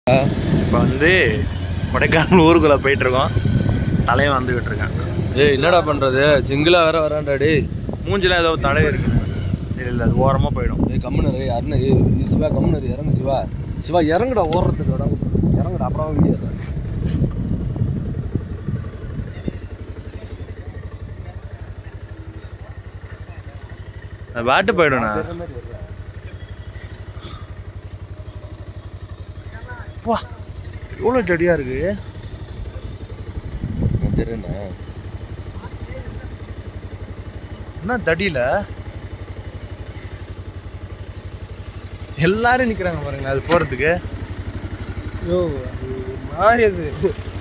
இப்போ வந்து கொடைக்கானல் ஊருக்குள்ளே போயிட்டுருக்கோம் தலைவன் வந்துக்கிட்டு இருக்கான் ஏய் என்னடா பண்றது சிங்கிளா வேற வரான்டா டேய் மூஞ்சில ஏதோ தடை இருக்கு இல்லை இல்லை அது ஓரமாக போயிடும் ஏய் கம்முனரு அருண் ஏய் ஏய் சிவா கம்முனரு இறங்கு சிவா சிவா இறங்குடா ஓடுறதுக்கு இடம் இறங்குடா அப்புறம் வீடியோ அது பாட்டு போயிடும்ண்ணா வா எவ்வளோ செடியாக இருக்கு தெரியுண்ணா என்ன தடியில் எல்லாரும் நிற்கிறாங்க பாருங்க அது போகிறதுக்கு யோ அது மாறி அது